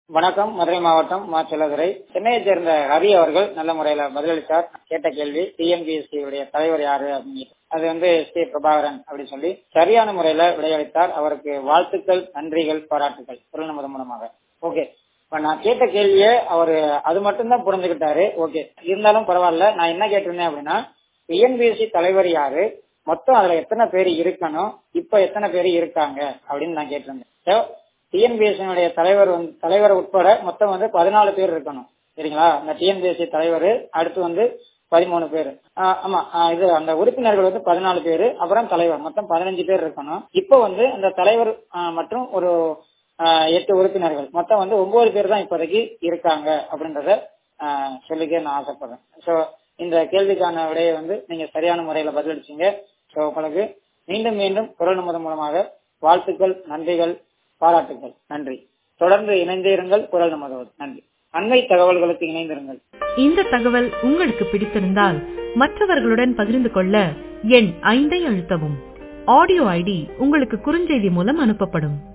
வணக்கம் மதுரை மாவட்டம் மா செல்லதுரை சென்னையை சேர்ந்த ரவி அவர்கள் நல்ல முறையில பதிலளித்தார் கேட்ட கேள்வி டிஎன்பிஎஸ்சி உடைய தலைவர் யாரு அப்படின்னு அது வந்து ஸ்ரீ பிரபாகரன் அப்படின்னு சொல்லி சரியான முறையில விடையளித்தார் அவருக்கு வாழ்த்துக்கள் நன்றிகள் பாராட்டுகள் குரல் நமது மூலமாக ஓகே இப்ப நான் கேட்ட கேள்வியை அவரு அது மட்டும்தான் புரிஞ்சுக்கிட்டாரு ஓகே இருந்தாலும் பரவாயில்ல நான் என்ன கேட்டிருந்தேன் அப்படின்னா டிஎன்பிஎஸ்சி தலைவர் யாரு மொத்தம் அதுல எத்தனை பேர் இருக்கணும் இப்ப எத்தனை பேர் இருக்காங்க அப்படின்னு நான் கேட்டிருந்தேன் டிஎன்பிஎஸ்சியினுடைய தலைவர் வந்து தலைவர் உட்பட மொத்தம் வந்து பதினாலு பேர் இருக்கணும் சரிங்களா அந்த டிஎன்பிஎஸ்சி தலைவர் அடுத்து வந்து பதிமூணு பேர் ஆமா இது அந்த உறுப்பினர்கள் வந்து பதினாலு பேர் அப்புறம் தலைவர் மொத்தம் பதினஞ்சு பேர் இருக்கணும் இப்போ வந்து அந்த தலைவர் மற்றும் ஒரு எட்டு உறுப்பினர்கள் மொத்தம் வந்து ஒன்பது பேர் தான் இப்போதைக்கு இருக்காங்க அப்படின்றத சொல்லிக்க நான் ஆசைப்படுறேன் ஸோ இந்த கேள்விக்கான விடையை வந்து நீங்க சரியான முறையில பதிலளிச்சீங்க ஸோ உங்களுக்கு மீண்டும் மீண்டும் குரல் நமது மூலமாக வாழ்த்துக்கள் நன்றிகள் பாராட்டுகள் நன்றி தொடர்ந்து இணைந்திருங்கள் குரல் நமது நன்றி அண்மை தகவல்களுக்கு இணைந்திருங்கள் இந்த தகவல் உங்களுக்கு பிடித்திருந்தால் மற்றவர்களுடன் பகிர்ந்து கொள்ள எண் ஐந்தை அழுத்தவும் ஆடியோ ஐடி உங்களுக்கு குறுஞ்செய்தி மூலம் அனுப்பப்படும்